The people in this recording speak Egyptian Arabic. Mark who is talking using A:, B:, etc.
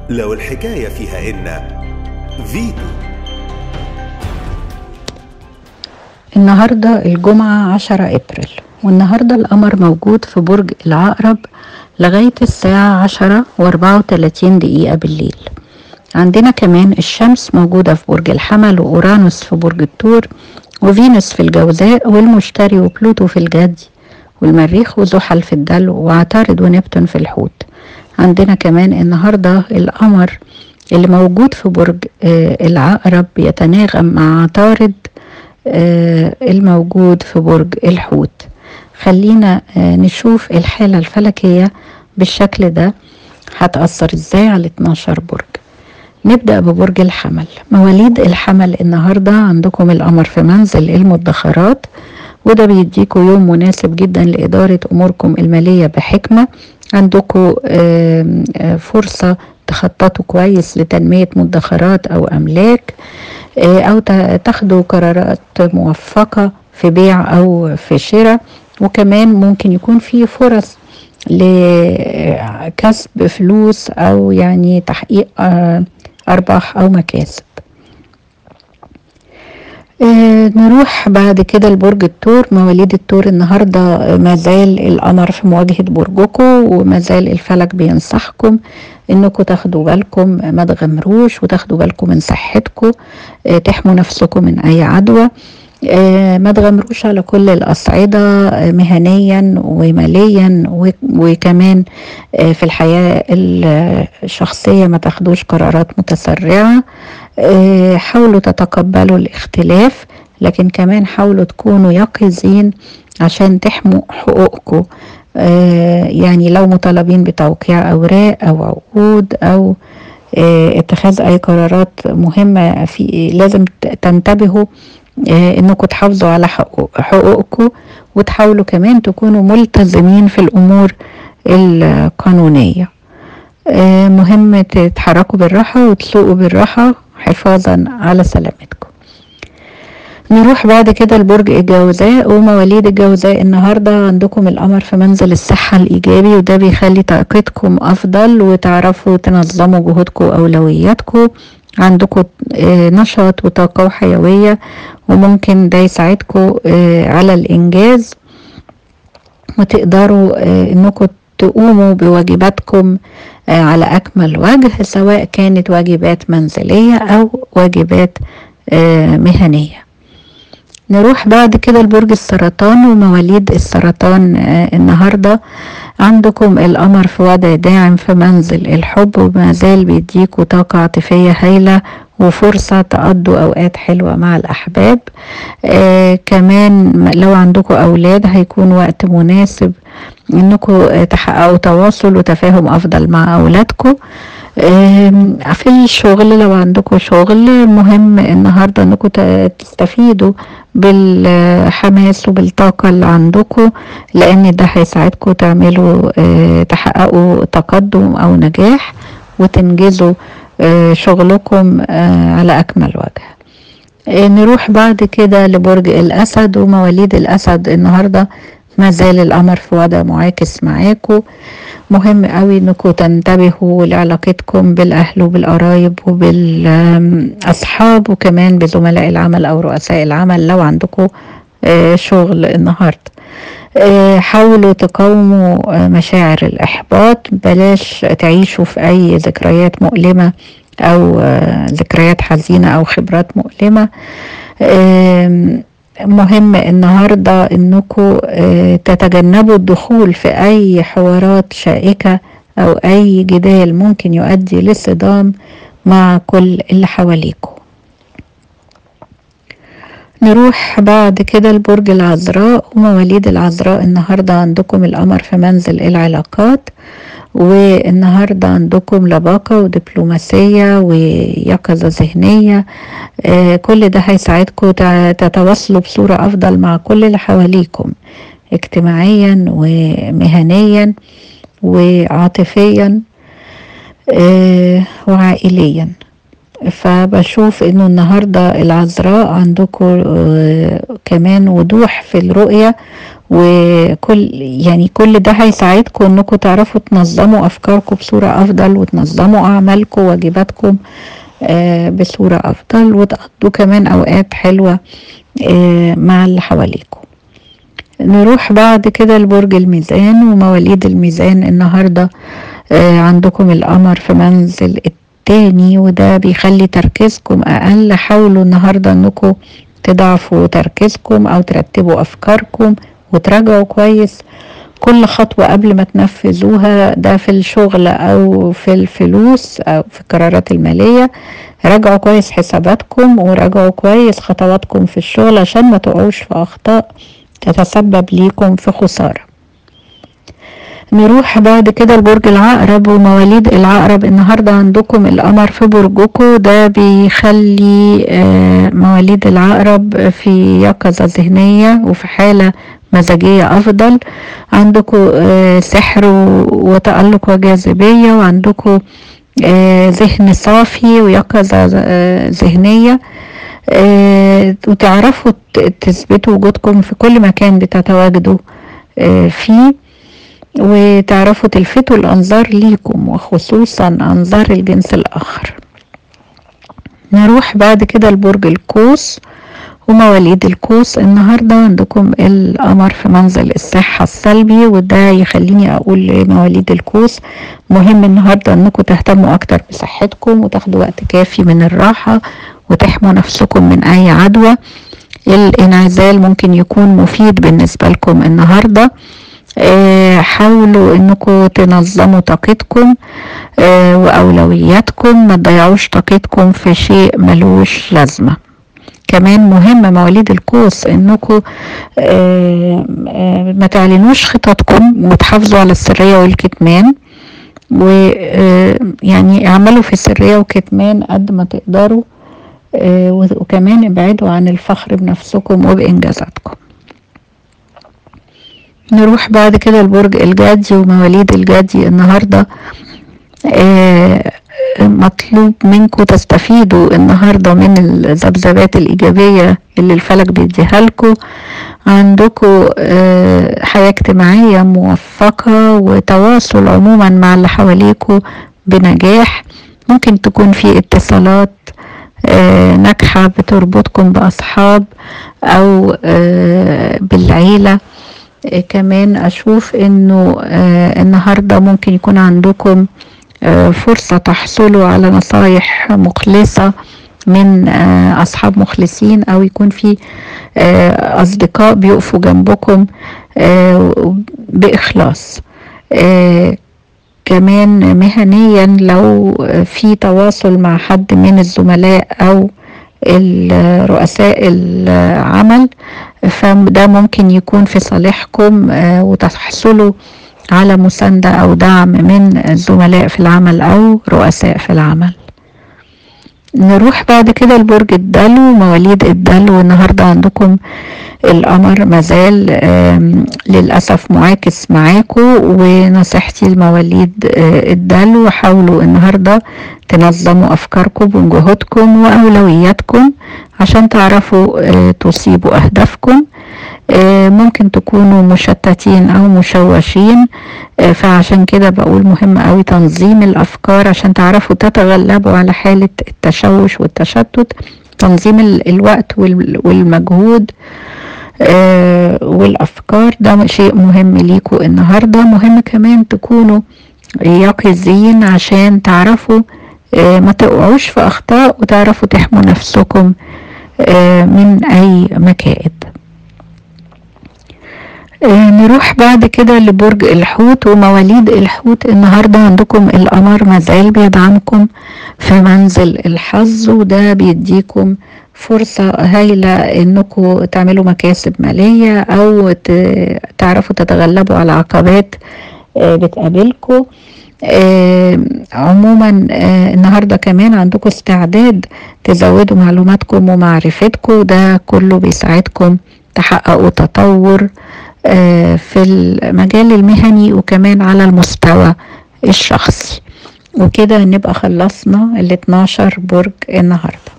A: لو الحكاية فيها إن فيتو
B: النهاردة الجمعة عشرة أبريل والنهاردة القمر موجود في برج العقرب لغاية الساعة عشرة وأربعة وتلاتين دقيقة بالليل عندنا كمان الشمس موجودة في برج الحمل وأورانوس في برج الثور وفينوس في الجوزاء والمشتري وبلوتو في الجدي والمريخ وزحل في الدلو وعطارد ونبتون في الحوت عندنا كمان النهاردة القمر اللي موجود في برج آه العقرب يتناغم مع عطارد آه الموجود في برج الحوت خلينا آه نشوف الحالة الفلكية بالشكل ده هتأثر ازاي على 12 برج نبدأ ببرج الحمل مواليد الحمل النهاردة عندكم القمر في منزل المدخرات وده بيديكوا يوم مناسب جدا لإدارة أموركم المالية بحكمة عندكم فرصة تخططوا كويس لتنمية مدخرات أو أملاك أو تاخدوا قرارات موفقة في بيع أو في شراء وكمان ممكن يكون في فرص لكسب فلوس أو يعني تحقيق أرباح أو مكاسب آه نروح بعد كده لبرج الثور مواليد الثور النهارده ما زال القمر في مواجهه برجكم وما زال الفلك بينصحكم انكم تاخدوا بالكم ما تغامروش وتاخدوا بالكم من صحتكم آه تحموا نفسكم من اي عدوى آه ما تغامروش على كل الأصعدة مهنيا وماليا وكمان في الحياة الشخصية ما تاخدوش قرارات متسرعة حاولوا تتقبلوا الاختلاف لكن كمان حاولوا تكونوا يقظين عشان تحموا حقوقكم يعني لو مطالبين بتوقيع أوراق أو عقود أو اتخاذ أي قرارات مهمة في لازم تنتبهوا انكم تحافظوا على حقوقكم وتحاولوا كمان تكونوا ملتزمين في الامور القانونيه مهم تتحركوا بالراحه وتسوقوا بالراحه حفاظا على سلامتكم نروح بعد كده لبرج الجوزاء ومواليد الجوزاء النهاردة عندكم القمر في منزل الصحة الإيجابي وده بيخلي طاقتكم أفضل وتعرفوا تنظموا جهودكم وأولوياتكم عندكم نشاط وطاقة وحيوية وممكن ده يساعدكم على الإنجاز وتقدروا إنكم تقوموا بواجباتكم على أكمل وجه سواء كانت واجبات منزلية أو واجبات مهنية نروح بعد كده لبرج السرطان ومواليد السرطان النهارده عندكم القمر في وضع داعم في منزل الحب وما زال بيديكوا طاقة عاطفية هايلة وفرصة تقضوا أوقات حلوة مع الأحباب آه كمان لو عندكم أولاد هيكون وقت مناسب إنكم تحققوا تواصل وتفاهم أفضل مع أولادكم في الشغل لو عندكم شغل مهم النهاردة انكم تستفيدوا بالحماس وبالطاقة اللي عندكم لان ده هيساعدكم تعملوا تحققوا تقدم او نجاح وتنجزوا شغلكم على اكمل وجه نروح بعد كده لبرج الاسد ومواليد الاسد النهارده ما زال القمر في وضع معاكس معاكم مهم قوي انكم تنتبهوا لعلاقتكم بالاهل وبالقرايب وبالاصحاب وكمان بزملاء العمل او رؤساء العمل لو عندكم شغل النهارده حاولوا تقاوموا مشاعر الاحباط بلاش تعيشوا في اي ذكريات مؤلمه او ذكريات حزينه او خبرات مؤلمه مهم النهاردة انكم تتجنبوا الدخول في اي حوارات شائكة او اي جدال ممكن يؤدي لصدام مع كل اللي حواليكم نروح بعد كده لبرج العذراء ومواليد العذراء النهاردة عندكم القمر في منزل العلاقات والنهارده عندكم لباقة ودبلوماسية ويقظة ذهنية آه كل ده هيساعدكم تتواصلوا بصورة أفضل مع كل اللي حواليكم اجتماعيا ومهنيا وعاطفيا آه وعائليا فبشوف انه النهاردة العذراء عندكم كمان وضوح في الرؤية وكل يعني كل ده هيساعدكم انكم تعرفوا تنظموا افكاركم بصورة افضل وتنظموا اعمالكم واجباتكم آه، بصورة افضل وتقضوا كمان اوقات حلوة آه، مع اللي حواليكم نروح بعد كده لبرج الميزان ومواليد الميزان النهاردة آه، عندكم القمر في منزل التاني وده بيخلي تركيزكم أقل حاولوا النهاردة انكم تضعفوا تركيزكم أو ترتبوا أفكاركم وتراجعوا كويس كل خطوة قبل ما تنفذوها ده في الشغل أو في الفلوس أو في القرارات المالية راجعوا كويس حساباتكم وراجعوا كويس خطواتكم في الشغل عشان ما تقعوش في أخطاء تتسبب ليكم في خسارة نروح بعد كده لبرج العقرب ومواليد العقرب النهاردة عندكم القمر في برجكم ده بيخلي آه، مواليد العقرب في يقظة ذهنية وفي حالة مزاجية أفضل عندكم آه، سحر و- وتألق وجاذبية وعندكم آه، ذهن صافي ويقظة آه، ذهنية آه، وتعرفوا ت- تثبتوا وجودكم في كل مكان بتتواجدوا آه، فيه وتعرفوا تلفتوا الأنظار ليكم وخصوصا أنظار الجنس الآخر نروح بعد كده لبرج القوس ومواليد القوس النهاردة عندكم القمر في منزل الصحة السلبي وده يخليني أقول لمواليد القوس مهم النهاردة أنكم تهتموا أكتر بصحتكم وتاخدوا وقت كافي من الراحة وتحموا نفسكم من أي عدوى الانعزال ممكن يكون مفيد بالنسبة لكم النهارده آه، حاولوا انكم تنظموا طاقتكم آه، واولوياتكم ما تضيعوش طاقتكم في شيء ملوش لازمه كمان مهم مواليد القوس انكم آه، آه، ما تعلنوش خططكم وتحافظوا على السريه والكتمان ويعني اعملوا في سريه وكتمان قد ما تقدروا آه، وكمان ابعدوا عن الفخر بنفسكم وبانجازاتكم نروح بعد كده لبرج الجدي ومواليد الجدي النهارده آه، مطلوب منكم تستفيدوا النهارده من الذبذبات الايجابيه اللي الفلك بيديها لكم عندكم آه، حياه اجتماعيه موفقه وتواصل عموما مع اللي حواليكوا بنجاح ممكن تكون في اتصالات آه، ناجحه بتربطكم باصحاب او آه، بالعيله آه، كمان اشوف انه آه، النهارده ممكن يكون عندكم آه، فرصة تحصلوا على نصايح مخلصة من آه، أصحاب مخلصين أو يكون في آه، أصدقاء بيقفوا جنبكم آه، بإخلاص آه، كمان مهنيا لو في تواصل مع حد من الزملاء أو الرؤساء العمل فده ممكن يكون في صالحكم آه، وتحصلوا على مساندة أو دعم من الزملاء في العمل أو رؤساء في العمل نروح بعد كده لبرج الدلو مواليد الدلو النهاردة عندكم القمر مازال آم، للأسف معاكس معاكم ونصيحتي لمواليد آه، الدلو حاولوا النهاردة تنظموا أفكاركم وجهودكم وأولوياتكم عشان تعرفوا آه، تصيبوا أهدافكم آه، ممكن تكونوا مشتتين او مشوشين آه، فعشان كده بقول مهم قوي تنظيم الافكار عشان تعرفوا تتغلبوا على حالة التشوش والتشتت تنظيم ال- الوقت وال- والمجهود آه، والافكار ده شيء مهم ليكوا النهارده مهم كمان تكونوا يقظين عشان تعرفوا آه، ما تقعوش في اخطاء وتعرفوا تحموا نفسكم آه، من اي مكائد آه، نروح بعد كده لبرج الحوت ومواليد الحوت النهارده عندكم القمر مازال بيدعمكم في منزل الحظ وده بيديكم فرصة هايلة انكم تعملوا مكاسب مالية او ت- تعرفوا تتغلبوا على عقبات آه، بتقابلكم آه، عموما آه، النهارده كمان عندكم استعداد تزودوا معلوماتكم ومعرفتكم ده كله بيساعدكم تحققوا تطور آه، في المجال المهني وكمان على المستوى الشخصي وكده نبقى خلصنا ال 12 برج النهارده